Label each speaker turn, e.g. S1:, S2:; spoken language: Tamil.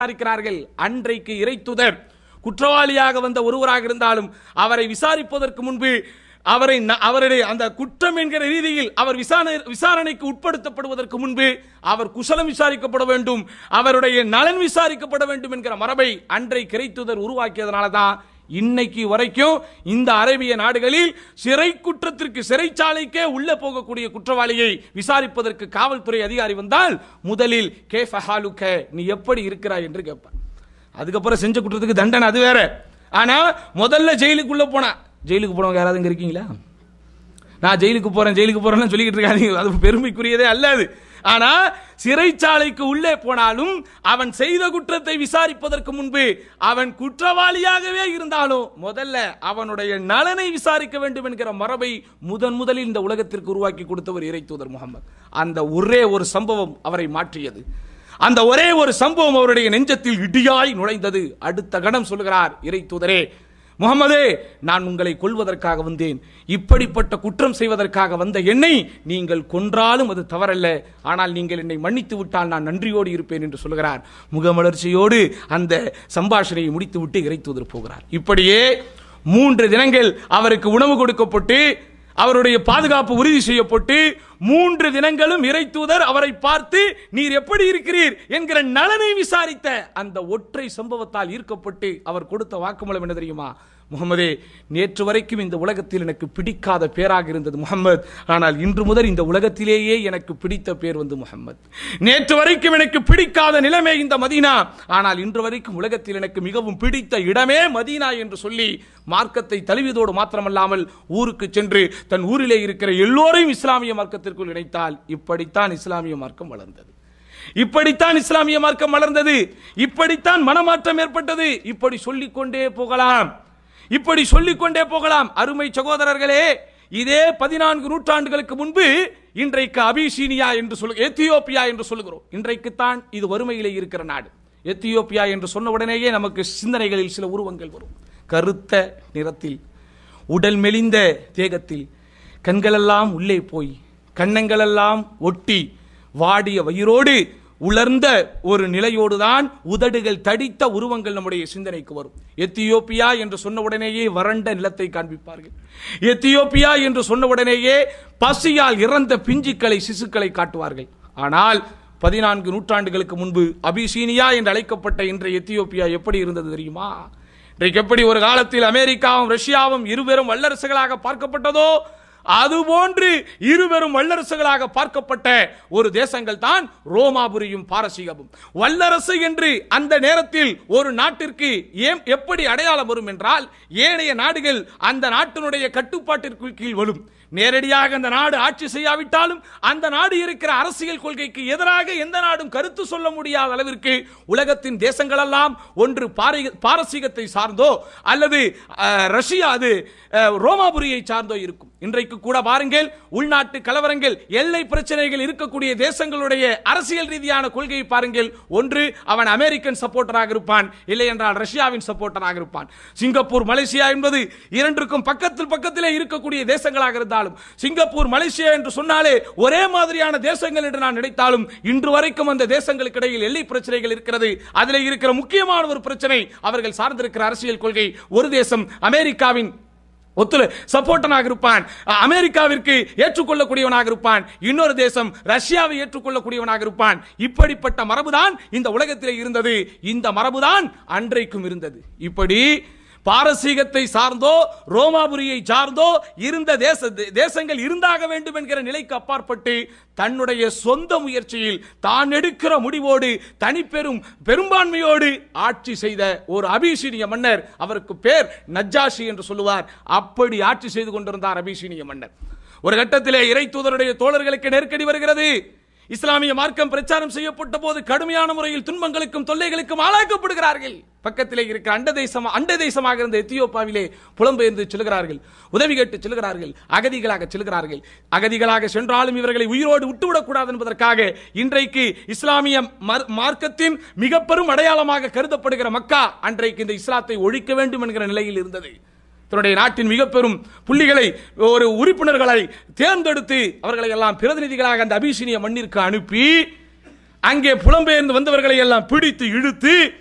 S1: விசாரிக்கிறார்கள் அன்றைக்கு இறைத்துதர் குற்றவாளியாக வந்த ஒருவராக இருந்தாலும் அவரை விசாரிப்பதற்கு முன்பு அவரை ந- அவருடைய அந்த குற்றம் என்கிற ரீதியில் அவர் விசாரணை விசாரணைக்கு உட்படுத்தப்படுவதற்கு முன்பு அவர் குசலம் விசாரிக்கப்பட வேண்டும் அவருடைய நலன் விசாரிக்கப்பட வேண்டும் என்கிற மரபை அன்றை கிரைத்துதர் உருவாக்கியதனால தான் இன்னைக்கு வரைக்கும் இந்த அரேபிய நாடுகளில் சிறை குற்றத்திற்கு சிறைச்சாலைக்கே உள்ள போகக்கூடிய குற்றவாளியை விசாரிப்பதற்கு காவல்துறை அதிகாரி வந்தால் முதலில் கே ஃபஹாலுக்க நீ எப்படி இருக்கிறாய் என்று கேட்பார் அதுக்கப்புறம் செஞ்ச குற்றத்துக்கு தண்டனை அது வேற ஆனா முதல்ல ஜெயிலுக்குள்ள போனா ஜெயிலுக்கு போனவங்க யாராவது இங்க இருக்கீங்களா நான் ஜெயிலுக்கு போறேன் ஜெயிலுக்கு போறேன்னு சொல்லிக்கிட்டு இருக்காதீங்க அது பெருமைக்குரியதே அல்ல அது ஆனா சிறைச்சாலைக்கு உள்ளே போனாலும் அவன் செய்த குற்றத்தை விசாரிப்பதற்கு முன்பு அவன் குற்றவாளியாகவே இருந்தாலும் முதல்ல அவனுடைய நலனை விசாரிக்க வேண்டும் என்கிற மரபை முதன் முதலில் இந்த உலகத்திற்கு உருவாக்கி கொடுத்தவர் இறை தூதர் முகமது அந்த ஒரே ஒரு சம்பவம் அவரை மாற்றியது அந்த ஒரே ஒரு சம்பவம் அவருடைய நெஞ்சத்தில் இடியாய் நுழைந்தது அடுத்த கணம் சொல்கிறார் இறை தூதரே முகமதே நான் உங்களை கொல்வதற்காக வந்தேன் இப்படிப்பட்ட குற்றம் செய்வதற்காக வந்த என்னை நீங்கள் கொன்றாலும் அது தவறல்ல ஆனால் நீங்கள் என்னை மன்னித்து விட்டால் நான் நன்றியோடு இருப்பேன் என்று சொல்கிறார் முகமலர்ச்சியோடு அந்த சம்பாஷணையை முடித்துவிட்டு இறை தூதர் போகிறார் இப்படியே மூன்று தினங்கள் அவருக்கு உணவு கொடுக்கப்பட்டு அவருடைய பாதுகாப்பு உறுதி செய்யப்பட்டு மூன்று தினங்களும் இறை தூதர் அவரை பார்த்து நீர் எப்படி இருக்கிறீர் என்கிற நலனை விசாரித்த அந்த ஒற்றை சம்பவத்தால் ஈர்க்கப்பட்டு அவர் கொடுத்த வாக்குமூலம் என்ன தெரியுமா முகமதே நேற்று வரைக்கும் இந்த உலகத்தில் எனக்கு பிடிக்காத பேராக இருந்தது முகமது ஆனால் இன்று முதல் இந்த உலகத்திலேயே எனக்கு பிடித்த பேர் வந்து முகமது நேற்று வரைக்கும் எனக்கு பிடிக்காத நிலைமை இந்த மதீனா ஆனால் இன்று வரைக்கும் உலகத்தில் எனக்கு மிகவும் பிடித்த இடமே மதீனா என்று சொல்லி மார்க்கத்தை தழுவியதோடு மாத்திரமல்லாமல் ஊருக்கு சென்று தன் ஊரிலே இருக்கிற எல்லோரையும் இஸ்லாமிய மார்க்கத்திற்குள் இணைத்தால் இப்படித்தான் இஸ்லாமிய மார்க்கம் வளர்ந்தது இப்படித்தான் இஸ்லாமிய மார்க்கம் வளர்ந்தது இப்படித்தான் மனமாற்றம் ஏற்பட்டது இப்படி சொல்லிக் கொண்டே போகலாம் இப்படி சொல்லிக் கொண்டே போகலாம் அருமை சகோதரர்களே இதே பதினான்கு நூற்றாண்டுகளுக்கு முன்பு இன்றைக்கு அபிசீனியா என்று சொல்லு எத்தியோப்பியா என்று சொல்லுகிறோம் இன்றைக்குத்தான் இது வறுமையிலே இருக்கிற நாடு எத்தியோப்பியா என்று சொன்ன உடனேயே நமக்கு சிந்தனைகளில் சில உருவங்கள் வரும் கருத்த நிறத்தில் உடல் மெலிந்த தேகத்தில் கண்களெல்லாம் உள்ளே போய் கன்னங்களெல்லாம் ஒட்டி வாடிய வயிறோடு உலர்ந்த ஒரு நிலையோடுதான் உதடுகள் தடித்த உருவங்கள் நம்முடைய சிந்தனைக்கு வரும் எத்தியோப்பியா என்று சொன்ன உடனேயே வறண்ட நிலத்தை காண்பிப்பார்கள் எத்தியோப்பியா என்று சொன்ன உடனேயே பசியால் இறந்த பிஞ்சுக்களை சிசுக்களை காட்டுவார்கள் ஆனால் பதினான்கு நூற்றாண்டுகளுக்கு முன்பு அபிசீனியா என்று அழைக்கப்பட்ட இன்றைய எத்தியோப்பியா எப்படி இருந்தது தெரியுமா இன்றைக்கு எப்படி ஒரு காலத்தில் அமெரிக்காவும் ரஷ்யாவும் இருவரும் வல்லரசுகளாக பார்க்கப்பட்டதோ அதுபோன்று இருவரும் வல்லரசுகளாக பார்க்கப்பட்ட ஒரு தேசங்கள் தான் ரோமாபுரியும் பாரசீகமும் வல்லரசு என்று அந்த நேரத்தில் ஒரு நாட்டிற்கு ஏன் எப்படி அடையாளம் வரும் என்றால் ஏனைய நாடுகள் அந்த நாட்டினுடைய கட்டுப்பாட்டிற்கு கீழ் வரும் நேரடியாக அந்த நாடு ஆட்சி செய்யாவிட்டாலும் அந்த நாடு இருக்கிற அரசியல் கொள்கைக்கு எதிராக எந்த நாடும் கருத்து சொல்ல முடியாத அளவிற்கு உலகத்தின் தேசங்களெல்லாம் ஒன்று பாரி- பாரசீகத்தை சார்ந்தோ அல்லது அஹ், ரஷ்யா அது அஹ், ரோமாபுரியை சார்ந்தோ இருக்கும் இன்றைக்கு கூட பாருங்கள் உள்நாட்டு கலவரங்கள் எல்லை பிரச்சனைகள் இருக்கக்கூடிய தேசங்களுடைய அரசியல் ரீதியான கொள்கையை பாருங்கள் ஒன்று அவன் அமெரிக்கன் சப்போர்ட்டராக இருப்பான் இல்லை என்றால் ரஷ்யாவின் சப்போர்ட்டராக இருப்பான் சிங்கப்பூர் மலேசியா என்பது இரண்டுக்கும் பக்கத்தில் பக்கத்திலே இருக்கக்கூடிய தேசங்களாக இருந்தாலும் சிங்கப்பூர் மலேசியா என்று சொன்னாலே ஒரே மாதிரியான தேசங்கள் என்று நான் நினைத்தாலும் இன்று வரைக்கும் அந்த தேசங்களுக்கு இடையில் எல்லை பிரச்சனைகள் இருக்கிறது அதில் இருக்கிற முக்கியமான ஒரு பிரச்சனை அவர்கள் சார்ந்திருக்கிற அரசியல் கொள்கை ஒரு தேசம் அமெரிக்காவின் ஒத்துல சப்போர்ட்டனாக இருப்பான் அ- அமெரிக்காவிற்கு ஏற்றுக்கொள்ளக்கூடியவனாக இருப்பான் இன்னொரு தேசம் ரஷ்யாவை ஏற்றுக்கொள்ளக்கூடியவனாக இருப்பான் இப்படிப்பட்ட மரபுதான் இந்த உலகத்திலே இருந்தது இந்த மரபுதான் அன்றைக்கும் இருந்தது இப்படி பாரசீகத்தை சார்ந்தோ ரோமாபுரியை சார்ந்தோ இருந்த தேச தேசங்கள் இருந்தாக வேண்டும் என்கிற நிலைக்கு அப்பாற்பட்டு தன்னுடைய சொந்த முயற்சியில் தான் எடுக்கிற முடிவோடு தனிப்பெரும் பெரும்பான்மையோடு ஆட்சி செய்த ஒரு அபிசீனிய மன்னர் அவருக்கு பேர் நஜ்ஜாஷி என்று சொல்லுவார் அப்படி ஆட்சி செய்து கொண்டிருந்தார் அபிசீனிய மன்னர் ஒரு கட்டத்திலே இறை தூதருடைய தோழர்களுக்கு நெருக்கடி வருகிறது இஸ்லாமிய மார்க்கம் பிரச்சாரம் செய்யப்பட்ட போது கடுமையான முறையில் துன்பங்களுக்கும் தொல்லைகளுக்கும் ஆளாக்கப்படுகிறார்கள் பக்கத்திலே இருக்கிற அண்ட தேசம் அண்ட தேசமாக இருந்த எத்தியோப்பாவிலே புலம்பெயர்ந்து செல்கிறார்கள் உதவி கேட்டு செல்கிறார்கள் அகதிகளாக செல்கிறார்கள் அகதிகளாக சென்றாலும் இவர்களை உயிரோடு விட்டுவிடக்கூடாது என்பதற்காக இன்றைக்கு இஸ்லாமிய மர்- மார்க்கத்தின் மிக பெரும் அடையாளமாக கருதப்படுகிற மக்கா அன்றைக்கு இந்த இஸ்லாத்தை ஒழிக்க வேண்டும் என்கிற நிலையில் இருந்தது தன்னுடைய நாட்டின் மிக பெரும் புள்ளிகளை ஒரு உறுப்பினர்களை தேர்ந்தெடுத்து அவர்களை எல்லாம் பிரதிநிதிகளாக அந்த அபிசீனிய மண்ணிற்கு அனுப்பி அங்கே புலம்பெயர்ந்து வந்தவர்களை எல்லாம் பிடித்து இழுத்து